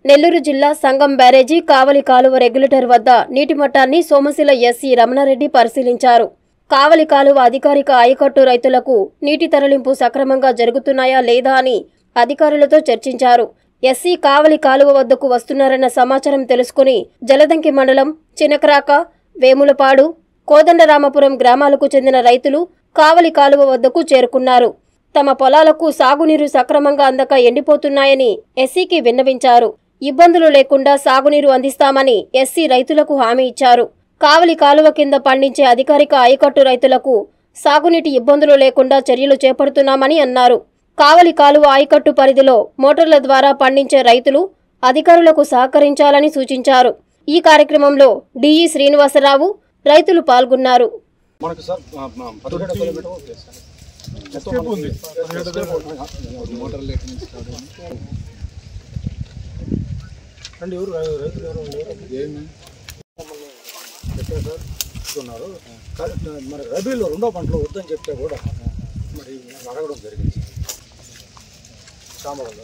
నెల్లూరు జిల్లా సంగం బ్యారేజీ కావలి కాలువ రెగ్యులేటర్ వద్ద నీటి మట్టాన్ని సోమశిల ఎస్సీ రమణారెడ్డి పరిశీలించారు కావలి కాలువ అధికారిక ఆయకట్టు రైతులకు నీటి తరలింపు సక్రమంగా జరుగుతున్నాయా లేదా అని అధికారులతో చర్చించారు ఎస్సీ కావలి కాలువ వద్దకు వస్తున్నారన్న సమాచారం తెలుసుకుని జలదంకి మండలం చినకరాక వేములపాడు కోదండరామపురం గ్రామాలకు చెందిన రైతులు కావలి కాలువ వద్దకు చేరుకున్నారు తమ పొలాలకు సాగునీరు సక్రమంగా అందక ఎండిపోతున్నాయని ఎస్సీకి విన్నవించారు ఇబ్బందులు లేకుండా సాగునీరు అందిస్తామని ఎస్సీ రైతులకు హామీ ఇచ్చారు కావలి కాలువ కింద పండించే అధికారిక ఆయకట్టు రైతులకు సాగునీటి ఇబ్బందులు లేకుండా చర్యలు చేపడుతున్నామని అన్నారు కావలి కాలువ ఆయకట్టు పరిధిలో మోటార్ల ద్వారా పండించే రైతులు అధికారులకు సహకరించాలని సూచించారు ఈ కార్యక్రమంలో డిఈ శ్రీనివాసరావు రైతులు పాల్గొన్నారు మనకు సార్ ఆ, ఆ, పదిహేడు కిలోమీటర్ ఓకే సార్ ఎస్కేప్ ఉంది మోటార్ లేక నుంచి కాదు. అండి ఎవరు రై- రైతులు ఎవరు అండి? ఏమి ఎక్కడ సార్ ఇస్తున్నారు కానీ మరి రబీలో రెండో పంటలో వద్దని చెప్తే కూడా మరి అడగడం జరిగింది సాంబార్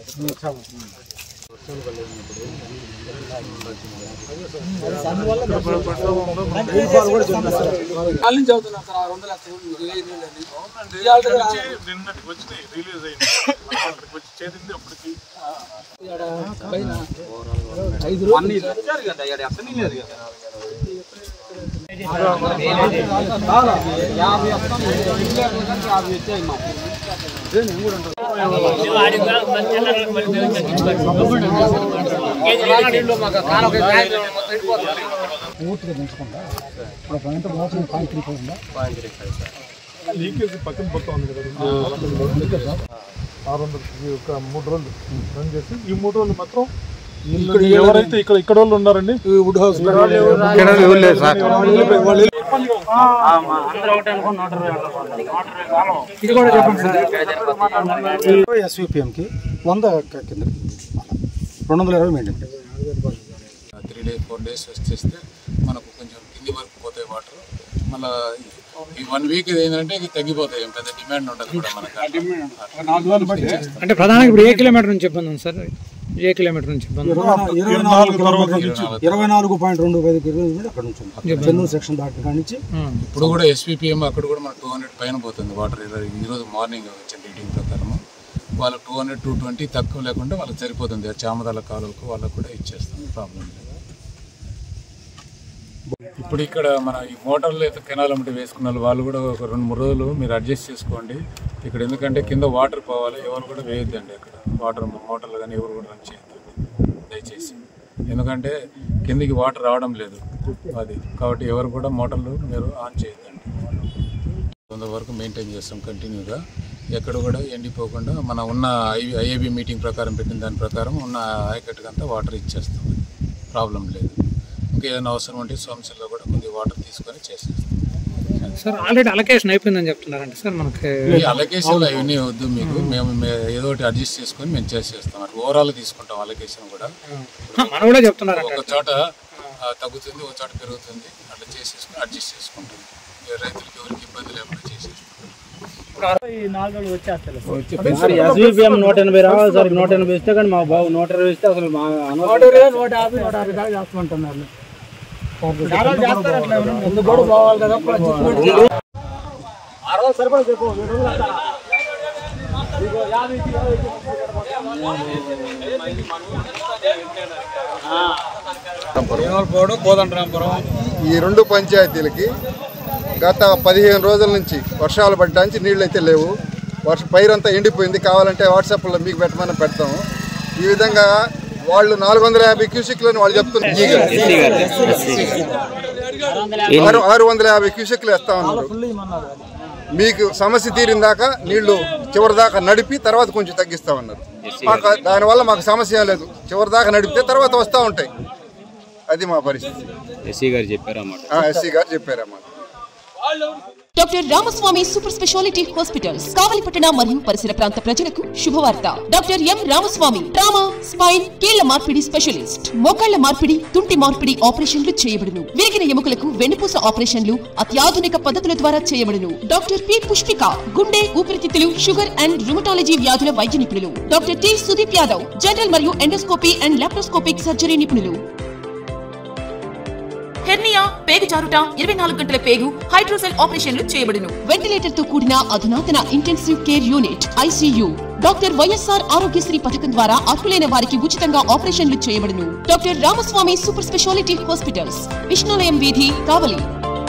నిన్నటికి వచ్చి రిలీజ్ అయింది మనకి వచ్చి చేరింది అప్పటికి పూర్తిగా దించకుండా ఇప్పుడు సాయంత్రం మోసం పాయింట్ త్రీ ఫైవ్ ఉందా లీకేజ్ పక్కన పోతా ఉంది కదా ఆరు వందల ఒక మూడు రోజులు రన్ చేసి ఈ మూడు రోజులు మాత్రం ఇక్కడ ఎవరైతే ఇక్కడ ఇక్కడ వాళ్ళు ఉన్నారండి వుడ్ హౌస్ ఇది కూడా చెప్పండి ఎస్విపిఎంకి వంద కింద రెండు వందల ఇరవై maintain three days four days వచ్చేస్తే మనకు కొంచెం కింది వరకు పోతాయి వాటర్ మళ్ళీ ఈ వన్ వీక్ ఏంటంటే ఇక తగ్గిపోతాయి పెద్ద డిమాండ్ ఉండదు కూడా మనకు అంటే ప్రధానంగా ఇప్పుడు ఏ కిలోమీటర్ నుంచి ఇబ్బంది ఉంది సార్ ఏ కిలోమీటర్ నుంచి ఇబ్బంది ఉంది? ఇరవై నాలుగు కిలోమీటర్ల ఇరవై నాలుగు పాయింట్ రెండు ఐదు కిలోమీటర్లు అక్కడ నుంచి ఉంది. చెన్నూరు సెక్షన్ దాటిన కాడి నుంచి ఉమ్. ఇప్పుడు కూడా ఎస్పీపీఎం అక్కడ కూడా మనకు టూ హండ్రెడ్ పైన పోతుంది వాటర్ ఈరోజు ఈరోజు మార్నింగ్ వచ్చిన రీడింగ్ ప్రకారము వాళ్ళకి టూ హండ్రెడ్ టూ ట్వంటీ తక్కువ లేకుండా వాళ్ళకి సరిపోతుంది చామదాల కాలువకు వాళ్ళకు కూడా ఇచ్చేస్తుంది ప్రాబ్లం లేదు ఇప్పుడు ఇక్కడ మన ఈ మోటార్లు అయితే కెనాల్ అమ్మటి వేసుకున్న వాళ్ళు వాళ్ళు కూడా ఒక రెండు మూడు రోజులు మీరు అడ్జస్ట్ చేసుకోండి ఇక్కడ ఎందుకంటే కింద వాటర్ పోవాలి ఎవరు కూడా వేయొద్దండి అక్కడ వాటర్ మోటార్లు కానీ ఎవరు కూడా రన్ చేయొద్దండి దయచేసి ఎందుకంటే కిందికి వాటర్ రావడం లేదు అది కాబట్టి ఎవరు కూడా మోటార్లు మీరు ఆన్ చేయొద్దండి కొంత వరకు మెయింటైన్ చేస్తాం కంటిన్యూగా ఎక్కడ కూడా ఎండిపోకుండా మన ఉన్న ఐ ఐఏబి మీటింగ్ ప్రకారం పెట్టిన దాని ప్రకారం ఉన్న ఆయకట్టుకంతా వాటర్ ఇచ్చేస్తాం ప్రాబ్లం లేదు ఇంకా ఏదైనా అవసరం ఉంటే సోమశిల్లో కూడా కొద్దిగా వాటర్ తీసుకొని చేసేస్తాం సార్ ఆల్రెడీ అలొకేషన్ అయిపోయిందని చెప్తున్నారంటే సార్ మనకి ఈ అలొకేషన్లు అవన్నీ వద్దు మీకు మేము మే- ఏదో ఒకటి అడ్జస్ట్ చేసుకొని మేము చేసేస్తాం అటు ఓవరాల్ తీసుకుంటాం అలొకేషన్ కూడా ఆ, మనం కూడా చెప్తున్నారంట ఒక చోట ఆ, తగ్గుతుంది ఒక చోట పెరుగుతుంది అట్లా చేసేసుకొని అడ్జస్ట్ చేసుకుంటాం ఇక రైతులకి ఎవరికి ఇబ్బంది లేకుండా చేసేసుకుంటాం ఎస్బీపీఎం నూట ఎనభై రావాలి సార్ నూట ఎనభై ఇస్తే కానీ మాకు బాగు నూట ఇరవై ఇస్తే అసలు మా నూట ఇరవై నూట యాభై నూట అరవై దాకా చేస్తామంటున్నారు ఎందుకు కూడా పోవాలి కదా ఈ రెండు పంచాయతీలకి గత పదిహేను రోజుల నుంచి వర్షాలు పడ్డానికి నీళ్ళు అయితే లేవు వర్ష పైరంతా ఎండిపోయింది కావాలంటే వాట్సాప్లో మీకు పెట్టమని పెడతాము ఈ విధంగా వాళ్ళు నాలుగు వందల యాభై క్యూసెక్లని వాళ్ళు చెప్తున్నారు ఆరు ఆరు వందల యాభై క్యూసెక్లు వేస్తా ఉన్నారు మీకు సమస్య తీరిందాక నీళ్లు చివరి దాకా నడిపి తర్వాత కొంచెం తగ్గిస్తామన్నారు మాకు దానివల్ల మాకు సమస్య ఏం లేదు చివరి దాకా నడిపితే తర్వాత వస్తూ ఉంటాయి అది మా పరిస్థితి ఎస్సీ గారు చెప్పారన్నమాట ఎస్సీ గారు చెప్పారన్నమాట doctor Ramaswamy super speciality hospitals కావలిపట్టణ మరియు పరిసర ప్రాంత ప్రజలకు శుభవార్త doctor M Ramaswamy trauma spine కీళ్ల మార్పిడి స్పెషలిస్ట్ మోకాళ్ల మార్పిడి తుంటి మార్పిడి ఆపరేషన్లు చేయబడును విరిగిన ఎముకలకు వెన్నుపూస ఆపరేషన్లు అత్యాధునిక పద్ధతుల ద్వారా చేయబడును డాక్టర్ పి పుష్పిక గుండె ఊపిరితిత్తులు షుగర్ అండ్ రుమటాలజీ వ్యాధుల వైద్య నిపుణులు doctor T Sudeep Yadav general మరియు ఎండోస్కోపీ అండ్ లాప్రోస్కోపిక్ సర్జరీ నిపుణులు హెర్నియా పేగు జారుట ఇరవై నాలుగు గంటల పేగు హైడ్రోసెల్ ఆపరేషన్లు చేయబడును వెంటిలేటర్ తో కూడిన అధునాతన intensive care unit ICU doctor YSR Aarogyasri పథకం ద్వారా అర్హులైన వారికి ఉచితంగా ఆపరేషన్లు చేయబడును doctor Ramaswamy super speciality hospitals Vishnulayam వీధి కావలి